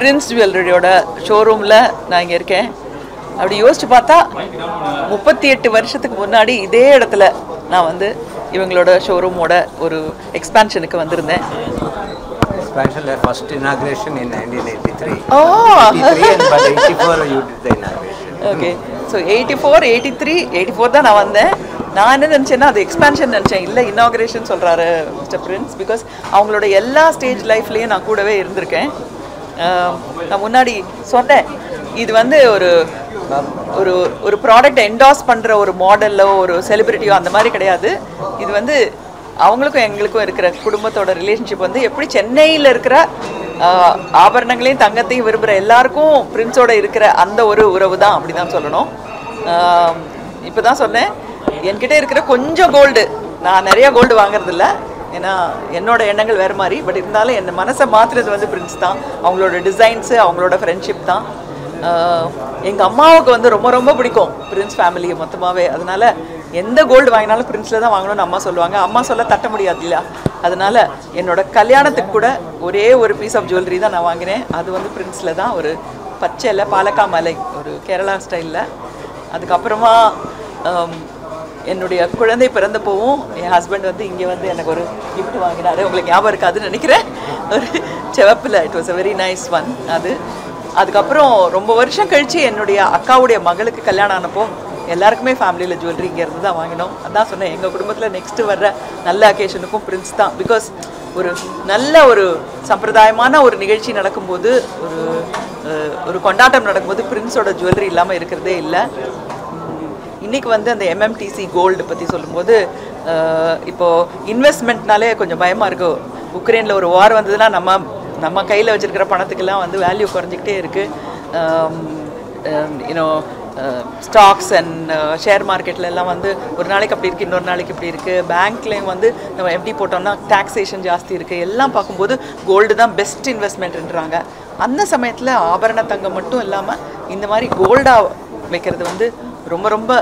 Prince ஜுவல்லரியோட ஷோரூமில் நான் இங்கே இருக்கேன் அப்படி யோசிச்சு பார்த்தா முப்பத்தி எட்டு வருஷத்துக்கு முன்னாடி இதே இடத்துல நான் வந்து இவங்களோட ஷோரூமோட ஒரு எக்ஸ்பான்ஷனுக்கு வந்திருந்தேன் Expansion, the first inauguration in 1983. Oh 83 and but 84 you did the inauguration. Okay so eighty four eighty three eighty four தான் நான் வந்தேன் நான் என்ன நினச்சேன்னா அது எக்ஸ்பான்ஷன் நினச்சேன் இல்லை இனாகிரேஷன் சொல்கிறாரு மிஸ்டர் பிரின்ஸ் பிகாஸ் அவங்களோட எல்லா ஸ்டேஜ் லைஃப்லேயும் நான் கூடவே இருந்திருக்கேன் ஆம், நான் முன்னாடி சொன்னேன் இது வந்து ஒரு ஒரு ஒரு ப்ராடக்ட் என்டாஸ் பண்ணுற ஒரு மாடலோ ஒரு செலிபிரிட்டியோ அந்த மாதிரி கிடையாது இது வந்து அவங்களுக்கும் எங்களுக்கும் இருக்கிற குடும்பத்தோட ரிலேஷன்ஷிப் வந்து எப்படி சென்னையில் இருக்கிற ஆஹ், ஆபரணங்களையும் தங்கத்தையும் விரும்புகிற எல்லாருக்கும் பிரின்ஸோட இருக்கிற அந்த ஒரு உறவு தான் அப்படி தான் சொல்லணும் இப்போ தான் சொன்னேன் என்கிட்ட இருக்கிற கொஞ்சம் கோல்டு நான் நிறைய கோல்டு வாங்குறதில்ல ஏன்னா என்னோட எண்ணங்கள் வேறு மாதிரி பட் இருந்தாலும் என் மனசை மாற்றுறது வந்து பிரின்ஸ் தான் அவங்களோட டிசைன்ஸு அவங்களோட ஃப்ரெண்ட்ஷிப் தான் எங்கள் அம்மாவுக்கு வந்து ரொம்ப ரொம்ப பிடிக்கும் பிரின்ஸ் ஃபேமிலியை மொத்தமாகவே அதனால எந்த கோல்டு வாங்கினாலும் பிரின்ஸில் தான் வாங்கணும்னு அம்மா சொல்லுவாங்க அம்மா சொல்ல தட்ட முடியாது இல்லையா அதனால என்னோட கல்யாணத்துக்கு கூட ஒரே ஒரு பீஸ் ஆஃப் ஜுவல்லரி தான் நான் வாங்கினேன் அது வந்து பிரின்ஸில் தான் ஒரு பச்சையில் பாலக்கா மலை ஒரு கேரளா ஸ்டைலில் அதுக்கப்புறமா ஆம், என்னுடைய குழந்தை பிறந்தப்போவும் என் ஹஸ்பண்ட் வந்து இங்கே வந்து எனக்கு ஒரு gift வாங்கினாரு உங்களுக்கு ஞாபகம் இருக்காதுன்னு நினைக்கிறேன் ஒரு செவப்பில் it was a very nice one அது அதுக்கப்புறம் ரொம்ப வருஷம் கழிச்சு என்னுடைய அக்காவுடைய மகளுக்கு கல்யாணம் ஆனப்போ எல்லாருக்குமே ஃபேமிலியில் ஜுவல்லரி இங்கேருந்து தான் வாங்கினோம் அதான் சொன்னேன் எங்கள் குடும்பத்தில் நெக்ஸ்ட்டு வர்ற நல்ல அக்கேஷனுக்கும் பிரின்ஸ் தான் பிகாஸ் ஒரு நல்ல ஒரு சம்பிரதாயமான ஒரு நிகழ்ச்சி நடக்கும்போது ஒரு அஹ், ஒரு கொண்டாட்டம் நடக்கும்போது பிரின்ஸோட ஜுவல்லரி இல்லாமல் இருக்கிறதே இல்லை இன்னைக்கு வந்து அந்த எம்எம்டிசி கோல்டு பற்றி சொல்லும்போது அஹ், இப்போ இன்வெஸ்ட்மெண்ட்னாலே கொஞ்சம் பயமாக இருக்கு உக்ரைனில் ஒரு வார் வந்ததுன்னா நம்ம நம்ம கையில் வச்சிருக்கிற பணத்துக்கெல்லாம் வந்து வேல்யூ குறைஞ்சிக்கிட்டே இருக்குது யூனோ ஸ்டாக்ஸ் அண்ட் ஷேர் மார்க்கெட்டில் எல்லாம் வந்து ஒரு நாளைக்கு அப்படி இருக்குது இன்னொரு நாளைக்கு இப்படி இருக்குது பேங்க்லேயும் வந்து நம்ம எப்படி போட்டோம்னா டாக்ஸேஷன் ஜாஸ்தி இருக்குது எல்லாம் பார்க்கும்போது கோல்டு தான் பெஸ்ட் இன்வெஸ்ட்மெண்ட்ன்றாங்க அந்த சமயத்தில் ஆபரண தங்கம் மட்டும் இல்லாமல் இந்த மாதிரி கோல்டாக வைக்கிறது வந்து ரொம்ப ரொம்ப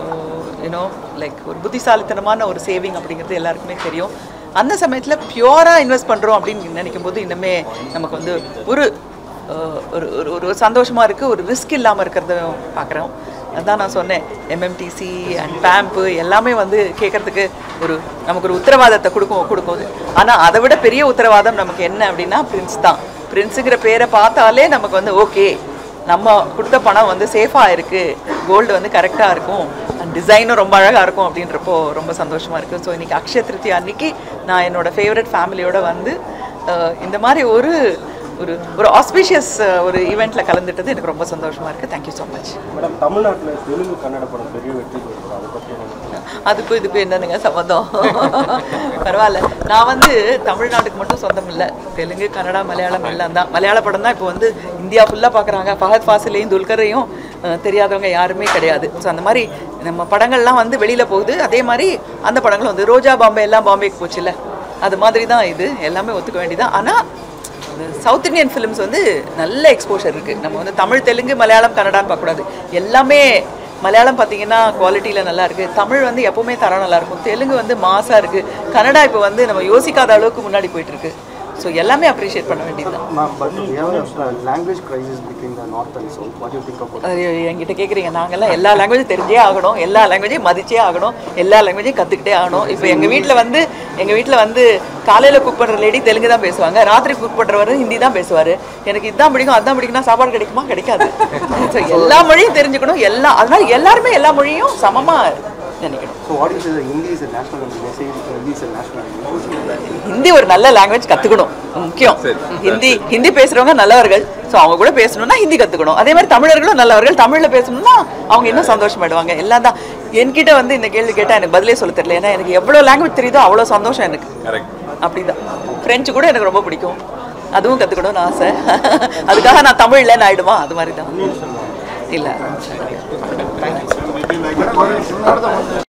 யூனோ லைக் ஒரு புத்திசாலித்தனமான ஒரு சேவிங் அப்படிங்கிறது எல்லாருக்குமே தெரியும் அந்த சமயத்தில் பியூராக இன்வெஸ்ட் பண்ணுறோம் அப்படின்னு நினைக்கும் போது இன்னுமே நமக்கு வந்து ஒரு அஹ், ஒரு ஒரு ஒரு சந்தோஷமாக இருக்குது ஒரு ரிஸ்க் இல்லாமல் இருக்கிறதையும் பார்க்குறோம் அதான் நான் சொன்னேன் எம்எம்டிசி அண்ட் பேம்ப்பு எல்லாமே வந்து கேட்குறதுக்கு ஒரு நமக்கு ஒரு உத்தரவாதத்தை கொடுக்கும் கொடுக்குது ஆனால் அதை விட பெரிய உத்தரவாதம் நமக்கு என்ன அப்படின்னா பிரின்ஸ் தான் பிரின்ஸுங்கிற பேரை பார்த்தாலே நமக்கு வந்து ஓகே நம்ம கொடுத்த பணம் வந்து சேஃபாக இருக்குது கோல்டு வந்து கரெக்டாக இருக்கும் அண்ட் டிசைனும் ரொம்ப அழகாக இருக்கும் அப்படின்றப்போ ரொம்ப சந்தோஷமாக இருக்குது ஸோ இன்றைக்கி அக்ஷய திருத்தி அன்னைக்கு நான் என்னோட ஃபேவரட் ஃபேமிலியோட வந்து அஹ், இந்த மாதிரி ஒரு ஒரு ஒரு ஆஸ்பீஷியஸ் ஒரு ஈவெண்ட்டில் கலந்துட்டது எனக்கு ரொம்ப சந்தோஷமாக இருக்குது தேங்க்யூ ஸோ மச் மேடம் தமிழ்நாட்டில் தெலுங்கு கன்னட படம் பெரிய வெற்றி பெறுது அதை பற்றி என்ன அதுக்கும் இதுக்கும் என்னதுங்க சம்மந்தம் பரவாயில்ல நான் வந்து தமிழ்நாட்டுக்கு மட்டும் சொந்தம் இல்லை தெலுங்கு கன்னடா மலையாளம் எல்லாம் தான் மலையாள படம் தான் இப்போ வந்து இந்தியா ஃபுல்லாக பார்க்குறாங்க ஃபஹத் ஃபாசிலையும் துல்கரையும் அஹ், தெரியாதவங்க யாருமே கிடையாது ஸோ அந்த மாதிரி நம்ம படங்கள்லாம் வந்து வெளியில் போகுது அதே மாதிரி அந்த படங்களும் வந்து ரோஜா பாம்பே எல்லாம் பாம்பேக்கு போச்சுல்ல அது மாதிரி தான் இது எல்லாமே ஒத்துக்க வேண்டியதான் ஆனால் சவுத் இந்தியன் ஃபிலிம்ஸ் வந்து நல்ல எக்ஸ்போஷர் இருக்குது நம்ம வந்து தமிழ் தெலுங்கு மலையாளம் கன்னடான்னு பார்க்கக்கூடாது எல்லாமே மலையாளம் பார்த்தீங்கன்னா குவாலிட்டியில் நல்லா இருக்குது தமிழ் வந்து எப்போவுமே தரம் நல்லா இருக்கும் தெலுங்கு வந்து மாசாக இருக்குது கன்னடா இப்போ வந்து நம்ம யோசிக்காத அளவுக்கு முன்னாடி போயிட்டு இருக்கு ஸோ எல்லாமே அப்ரிஷியேட் பண்ண வேண்டியதுதான் Ma'am, but we have a language crisis between the north and south. What do you think about அது என்கிட்ட கேட்குறீங்க நாங்கெல்லாம் எல்லா லாங்குவேஜும் தெரிஞ்சே ஆகணும் எல்லா லாங்குவேஜையும் மதிச்சே ஆகணும் எல்லா லாங்குவேஜையும் கற்றுக்கிட்டே ஆகணும் இப்போ எங்கள் வீட்டில் வந்து எங்கள் வீட்டில் வந்து காலையில் குக் பண்ணுற லேடி தெலுங்கு தான் பேசுவாங்க ராத்திரி குக் பண்ணுறவர் ஹிந்தி தான் பேசுவார் எனக்கு இதுதான் பிடிக்கும் அதான் பிடிக்கும்னா சாப்பாடு கிடைக்குமா கிடைக்காது ஸோ எல்லா மொழியும் தெரிஞ்சுக்கணும் எல்லா அதனால எல்லாருமே எல்லா மொழியும் சமமாக நினைக்கணும் So what do you say that Hindi is a national language? They say Hindi is a national language. Hindi ஒரு நல்ல லாங்குவேஜ் கற்றுக்கணும் முக்கியம் ஹிந்தி ஹிந்தி பேசுகிறவங்க நல்லவர்கள் ஸோ அவங்க கூட பேசணும்னா ஹிந்தி கற்றுக்கணும் அதே மாதிரி தமிழர்களும் நல்லவர்கள் தமிழில் பேசணும்னா அவங்க இன்னும் சந்தோஷமாயிடுவாங்க எல்லாம் தான் என்கிட்ட வந்து இந்த கேள்வி கேட்டால் எனக்கு பதிலே சொல்ல தெரியல ஏன்னா எனக்கு எவ்வளோ லாங்குவேஜ் தெரியுதோ அவ்வளோ சந்தோஷம் எனக்கு அப்படிதான் ஃப்ரெஞ்சு கூட எனக்கு ரொம்ப பிடிக்கும் அதுவும் கற்றுக்கணும்னு ஆசை அதுக்காக நான் தமிழில் ஆயிடுமா அது மாதிரி தான் இல்லை